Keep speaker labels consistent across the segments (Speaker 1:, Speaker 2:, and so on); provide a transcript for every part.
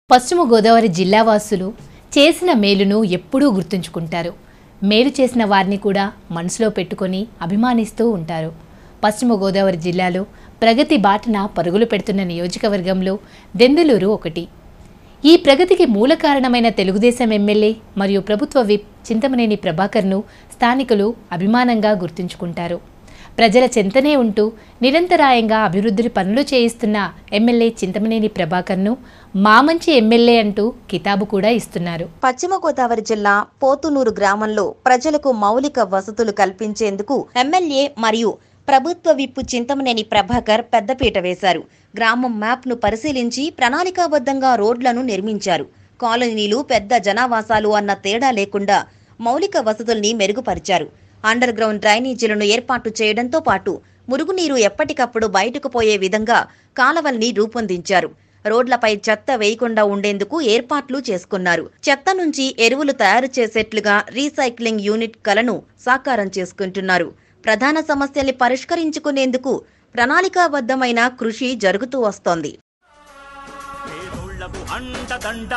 Speaker 1: పశ్చిమ గోదావరి జిల్లా వాసులు చేసిన మేలును ఎప్పుడూ గుర్తుంచుకుంటారు మేలు చేసిన వారిని కూడా మనసులో పెట్టుకొని అభిమానిస్తూ ఉంటారు పశ్చిమ గోదావరి జిల్లాలో ప్రగతి బాటన పరుగులు పెడుతున్న నియోజకవర్గంలో దెందులూరు ఒకటి ఈ ప్రగతికి మూల కారణమైన తెలుగుదేశం ఎమ్మెల్యే మరియు ప్రభుత్వ విప్ చింతమనేని ప్రభాకర్ను స్థానికులు అభిమానంగా గుర్తుంచుకుంటారు ప్రజల చెంతనే ఉంటూ నిరంతరాయంగా అభివృద్ధి పనులు చేయిస్తున్న ఎమ్మెల్యే చింతమనేని ప్రభాకర్ను మా మంచి ఎమ్మెల్యే అంటూ కితాబు కూడా ఇస్తున్నారు
Speaker 2: పశ్చిమ గోదావరి జిల్లా పోతునూరు గ్రామంలో ప్రజలకు మౌలిక వసతులు కల్పించేందుకు ఎమ్మెల్యే మరియు ప్రభుత్వ విప్పు చింతమనేని ప్రభాకర్ పెద్దపీట వేశారు గ్రామం మ్యాప్ను పరిశీలించి ప్రణాళికాబద్ధంగా రోడ్లను నిర్మించారు కాలనీలు పెద్ద జనావాసాలు అన్న తేడా లేకుండా మౌలిక వసతుల్ని మెరుగుపరిచారు అండర్ గ్రౌండ్ డ్రైనేజీలను ఏర్పాటు చేయడంతో పాటు మురుగునీరు ఎప్పటికప్పుడు బయటకు పోయే విధంగా కాలవల్ని రూపొందించారు రోడ్లపై చెత్త వేయకుండా ఉండేందుకు ఏర్పాట్లు చేసుకున్నారు చెత్త నుంచి ఎరువులు తయారు చేసేట్లుగా రీసైక్లింగ్ యూనిట్ కలను సాకారం చేసుకుంటున్నారు ప్రధాన సమస్యల్ని పరిష్కరించుకునేందుకు ప్రణాళికాబద్ధమైన కృషి జరుగుతూ వస్తోంది
Speaker 3: పేదోళ్లకు అండదండ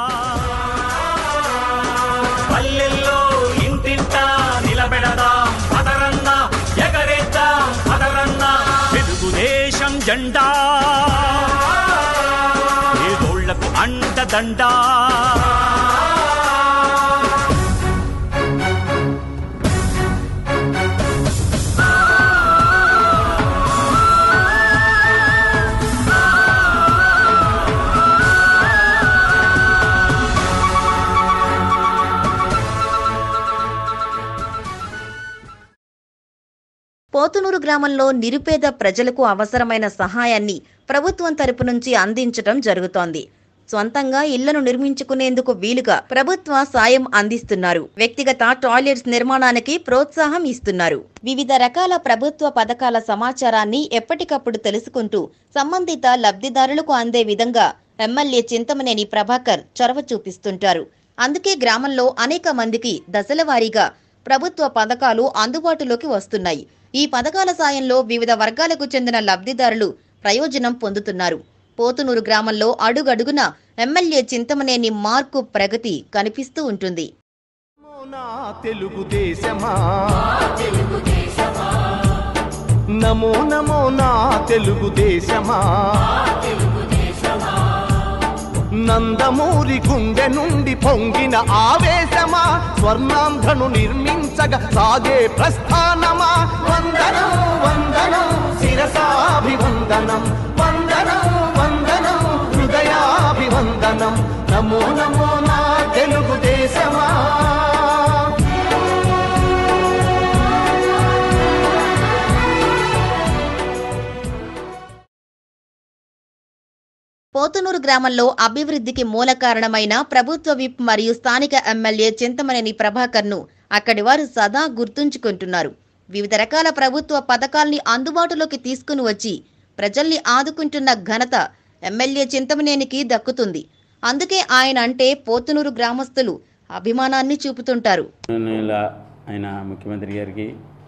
Speaker 3: పల్లెల్లో ఇంటింట నిలబెడదాం పదరన్న ఎగరేద్దాం పదరన్న తెలుగుదేశం జెండా పేదోళ్లకు అండదండ
Speaker 2: పోతునూరు గ్రామంలో నిరుపేద ప్రజలకు అవసరమైన సహాయాన్ని ప్రభుత్వం తరపు నుంచి అందించడం జరుగుతోంది సొంతంగా ఇళ్లను నిర్మించుకునేందుకు వీలుగా ప్రభుత్వ సాయం అందిస్తున్నారు వ్యక్తిగత టాయిలెట్స్ నిర్మాణానికి ప్రోత్సాహం ఇస్తున్నారు వివిధ రకాల ప్రభుత్వ పథకాల సమాచారాన్ని ఎప్పటికప్పుడు తెలుసుకుంటూ సంబంధిత లబ్ధిదారులకు అందే విధంగా ఎమ్మెల్యే చింతమనేని ప్రభాకర్ చొరవ చూపిస్తుంటారు అందుకే గ్రామంలో అనేక మందికి దశల వారీగా ప్రభుత్వ పథకాలు అందుబాటులోకి వస్తున్నాయి ఈ పథకాల సాయంలో వివిధ వర్గాలకు చెందిన లబ్ధిదారులు ప్రయోజనం పొందుతున్నారు పోతునూరు గ్రామంలో అడుగడుగున ఎమ్మెల్యే చింతమనేని మార్కు ప్రగతి కనిపిస్తూ ఉంటుంది
Speaker 4: నా తెలుగుదేశమా నమో నమో నా తెలుగుదేశమా నందమూరి గుండె నుండి పొంగిన ఆవేశమా స్వర్ణాంధ్రను నిర్మించగా సాగే ప్రస్థానమా వందనం వందనం శిరసాభివందనం వందనం వందనం హృదయాభివందనం నమో నమో నా తెలుగుదేశమా
Speaker 2: పోతునూరు గ్రామంలో అభివృద్ధికి మూల కారణమైన ప్రభుత్వ విప్ మరియు స్థానిక ఎమ్మెల్యే చింతమనేని ప్రభాకర్ను అక్కడి వారు సదా గుర్తుంచుకుంటున్నారు వివిధ రకాల ప్రభుత్వ పథకాల్ని అందుబాటులోకి తీసుకుని వచ్చి ప్రజల్ని ఆదుకుంటున్న ఘనత ఎమ్మెల్యే చింతమనేనికి దక్కుతుంది అందుకే ఆయన అంటే పోతునూరు గ్రామస్తులు అభిమానాన్ని చూపుతుంటారు
Speaker 5: ఇలా ఆయన ముఖ్యమంత్రి గారికి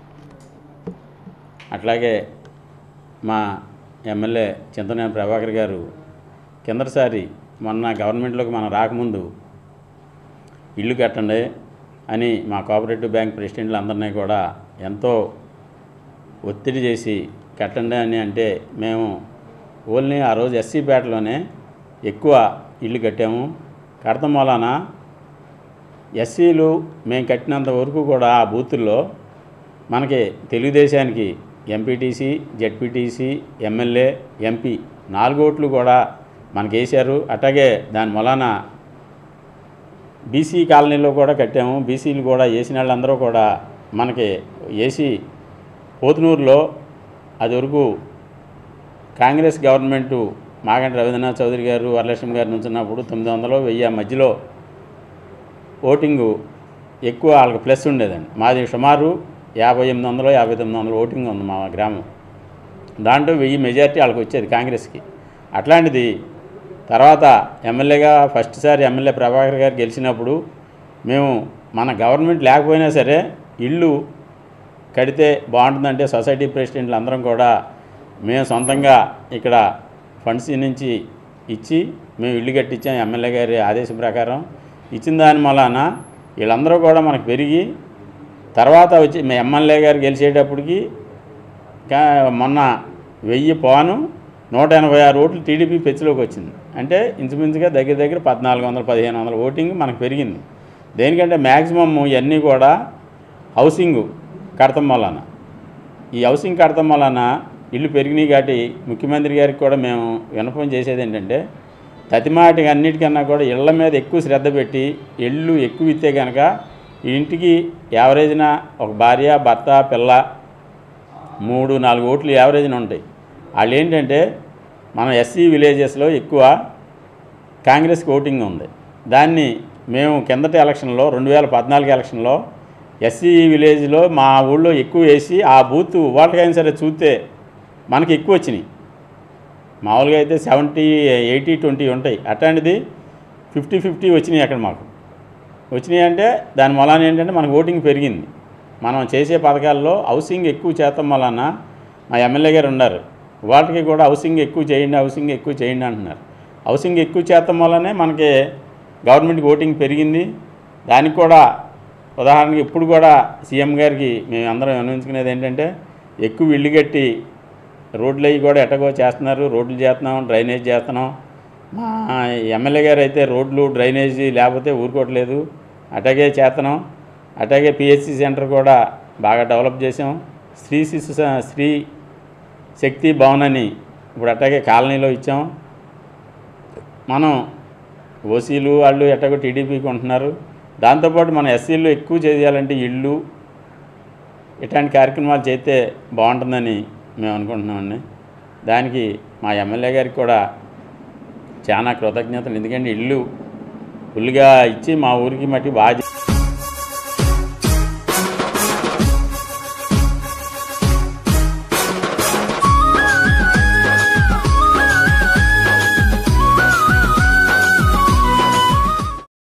Speaker 5: అట్లాగే మా ఎమ్మెల్యే చింతనేని ప్రభాకర్ గారు కిందసారి మొన్న గవర్నమెంట్లోకి మనం రాకముందు ఇల్లు కట్టండి అని మా కోఆపరేటివ్ బ్యాంక్ ప్రెసిడెంట్లు అందరినీ కూడా ఎంతో ఒత్తిడి చేసి కట్టండి అని అంటే మేము ఓన్లీ ఆ రోజు ఎస్సీ పేటలోనే ఎక్కువ ఇల్లు కట్టాము కడతం వలన ఎస్సీలు మేము కట్టినంత వరకు కూడా ఆ బూతుల్లో మనకి తెలుగుదేశానికి ఎంపీటీసీ జెడ్పీటీసీ ఎమ్మెల్యే ఎంపీ నాలుగు ఓట్లు కూడా మనకి వేశారు అట్లాగే దాని మూలాన బీసీ కాలనీలో కూడా కట్టాము బీసీలు కూడా వేసిన వాళ్ళందరూ కూడా మనకి వేసి పోతునూరులో అది వరకు కాంగ్రెస్ గవర్నమెంటు మాగంటి రవీంద్రనాథ్ చౌదరి గారు వరలక్ష్మి గారు నుంచున్నప్పుడు తొమ్మిది వందలు వెయ్యి మధ్యలో ఓటింగు ఎక్కువ వాళ్ళకి ప్లస్ ఉండేదండి మాది సుమారు యాభై ఎనిమిది వందలు యాభై తొమ్మిది వందలు ఓటింగ్ ఉంది మా గ్రామం దాంట్లో వెయ్యి మెజారిటీ వాళ్ళకి వచ్చేది కాంగ్రెస్కి అట్లాంటిది తర్వాత ఎమ్మెల్యేగా ఫస్ట్ సారి ఎమ్మెల్యే ప్రభాకర్ గారు గెలిచినప్పుడు మేము మన గవర్నమెంట్ లేకపోయినా సరే ఇల్లు కడితే బాగుంటుందంటే సొసైటీ ప్రెసిడెంట్లు అందరం కూడా మేము సొంతంగా ఇక్కడ ఫండ్స్ నుంచి ఇచ్చి మేము ఇల్లు కట్టించాం ఎమ్మెల్యే గారి ఆదేశం ప్రకారం ఇచ్చిన దాని వలన వీళ్ళందరూ కూడా మనకు పెరిగి తర్వాత వచ్చి మీ ఎమ్మెల్యే గారు గెలిచేటప్పటికి కా- మొన్న వెయ్యి పోను నూట ఎనభై ఆరు ఓట్లు టీడీపీ పెచ్చులోకి వచ్చింది అంటే ఇంచుమించుగా దగ్గర దగ్గర పద్నాలుగు వందల పదిహేను వందల ఓటింగ్ మనకు పెరిగింది దేనికంటే మ్యాక్సిమమ్ ఇవన్నీ కూడా హౌసింగ్ కడతాం వలన ఈ హౌసింగ్ కడతాం వలన ఇల్లు పెరిగినాయి కాబట్టి ముఖ్యమంత్రి గారికి కూడా మేము వినపం చేసేది ఏంటంటే తతిమాటికి అన్నిటికన్నా కూడా ఇళ్ల మీద ఎక్కువ శ్రద్ధ పెట్టి ఇళ్ళు ఎక్కువ ఇస్తే కనుక ఈ ఇంటికి యావరేజ్న ఒక భార్య భర్త పిల్ల మూడు నాలుగు ఓట్లు యావరేజ్న ఉంటాయి వాళ్ళు ఏంటంటే మన ఎస్సీ విలేజెస్లో ఎక్కువ కాంగ్రెస్కి ఓటింగ్ ఉంది దాన్ని మేము కిందటి ఎలక్షన్లో రెండు వేల పద్నాలుగు ఎలక్షన్లో ఎస్సీ విలేజ్లో మా ఊళ్ళో ఎక్కువ వేసి ఆ బూత్ ఓట్లకైనా సరే చూస్తే మనకి ఎక్కువ వచ్చినాయి మామూలుగా అయితే సెవెంటీ ఎయిటీ ట్వంటీ ఉంటాయి అట్లాంటిది ఫిఫ్టీ ఫిఫ్టీ వచ్చినాయి అక్కడ మాకు వచ్చినాయి అంటే దాని వలన ఏంటంటే మనకు ఓటింగ్ పెరిగింది మనం చేసే పథకాల్లో హౌసింగ్ ఎక్కువ చేస్తాం వలన మా ఎమ్మెల్యే గారు ఉన్నారు వాటికి కూడా హౌసింగ్ ఎక్కువ చేయండి హౌసింగ్ ఎక్కువ చేయండి అంటున్నారు హౌసింగ్ ఎక్కువ చేస్తాం వల్లనే మనకి గవర్నమెంట్కి ఓటింగ్ పెరిగింది దానికి కూడా ఉదాహరణకి ఇప్పుడు కూడా సీఎం గారికి మేము అందరం వినియోగించుకునేది ఏంటంటే ఎక్కువ ఇల్లు కట్టి రోడ్లు అవి కూడా ఎట్టగో చేస్తున్నారు రోడ్లు చేస్తున్నాం డ్రైనేజ్ చేస్తున్నాం మా ఎమ్మెల్యే గారు అయితే రోడ్లు డ్రైనేజీ లేకపోతే ఊరుకోవట్లేదు అట్లాగే చేస్తున్నాం అట్లాగే పిహెచ్సి సెంటర్ కూడా బాగా డెవలప్ చేసాం స్త్రీ శిశు స- స్త్రీ శక్తి భవన్ అని ఇప్పుడు అట్లాగే కాలనీలో ఇచ్చాం మనం ఓసీలు వాళ్ళు ఎట్టగో టీడీపీకి ఉంటున్నారు దాంతోపాటు మన ఎస్సీలు ఎక్కువ చేయాలంటే ఇళ్ళు ఇట్లాంటి కార్యక్రమాలు చేస్తే బాగుంటుందని మేము అనుకుంటున్నామండి దానికి మా ఎమ్మెల్యే గారికి కూడా చాలా కృతజ్ఞతలు ఎందుకంటే ఇల్లు ఫుల్గా ఇచ్చి మా ఊరికి మట్టి బాగా చే-